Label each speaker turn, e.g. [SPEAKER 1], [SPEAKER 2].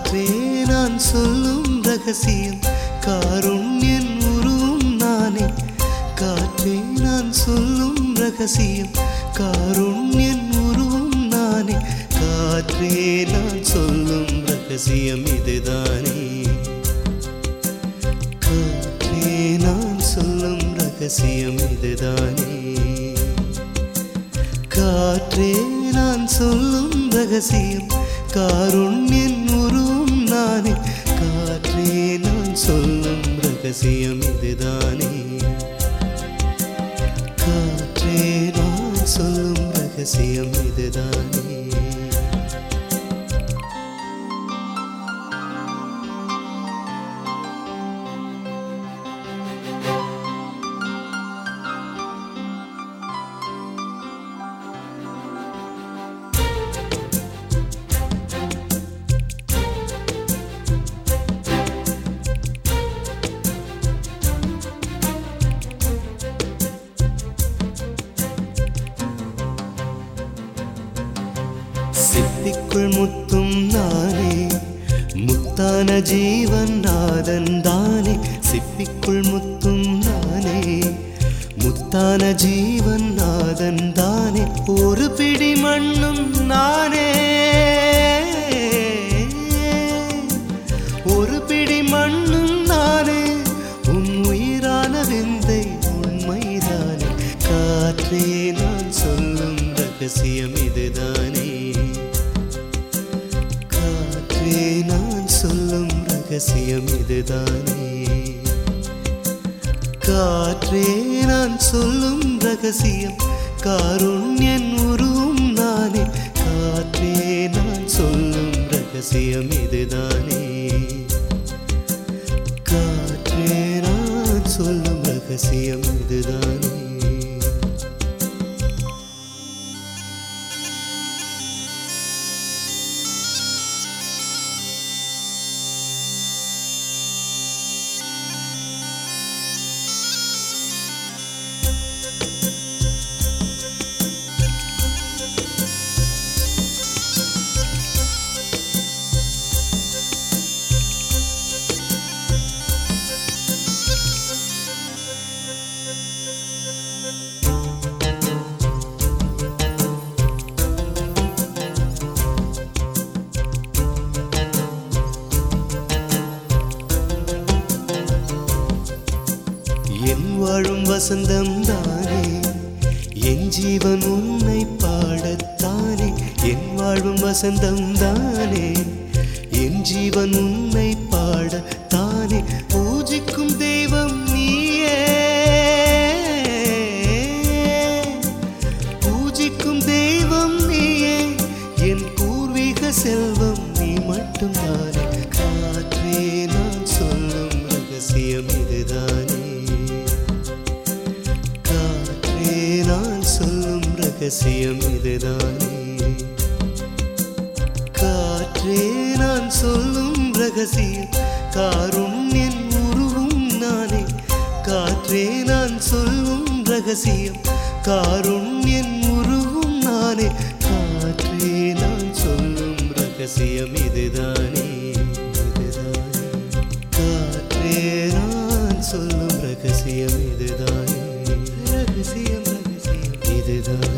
[SPEAKER 1] காற்றே நான் சொல்லும் ரகசியம் காருண்யன் உருவும் நானே காற்றே நான் சொல்லும் ரகசியம் காருண்யன் உருவும் நானே காற்றே நான் சொல்லும் ரகசியம் இதுதானே காற்றே நான் சொல்லும் ரகசியம் இதுதானே காற்றே நான் சொல்லும் ரகசியம் காருண்யன் உருவும் நானே காற்றே நான் சொல்லும் ரகசியம் இதுதானே காற்றே நான் சொல்லும் ரகசியம் இதுதானே சிப்பிக்குள் முத்தும் நானே முத்தான ஜீவன் நாதன் தானே சிப்பிக்குள் முத்தும் நானே முத்தான ஜீவன் நாதன் தானே ஒரு பிடி மண்ணும் நானே ஒரு பிடி மண்ணும் நானே உன் உயிரான விந்தை உண்மைதானே காற்றே நான் சொல்லும் ரகசியம் இதுதானே காற்றே நான் சொல்லும் ரகசியம் இதுதானே காற்றே நான் சொல்லும் ரகசியம் காருண்யன் உருவும் நானே காற்றே நான் சொல்லும் ரகசியம் இதுதானே காற்றே நான் சொல்லும் ரகசியம் இதுதானே என் வாழும் வசந்தம் தானே என் ஜீவன் உன்னை பாடத்தானே என் வாழும் வசந்தம் தானே என் ஜீவன் உன்னை பாடத்தானே பூஜிக்கும் தெய்வம் நீயே பூஜிக்கும் தெய்வம் நீயே என் பூர்வீக செல்வம் நீ மட்டும்தானே காற்றே நான் சொல்லும் ரகசியம் இதுதானே காற்றே நான் சொல்லும் ரகசியம் இதுதானே காற்றே நான் சொல்லும் ரகசியம் காருண்யன் உருவும் நானே காற்றே நான் சொல்லும் ரகசியம் காருண்யன் உருவும் நானே காற்றே நான் சொல்லும் ரகசியம் இதுதானே இதுதானே காற்றே நான் சொல்லும் ரகசியம் இதுதானே ரகசியம் ரகசியம் இதுதானே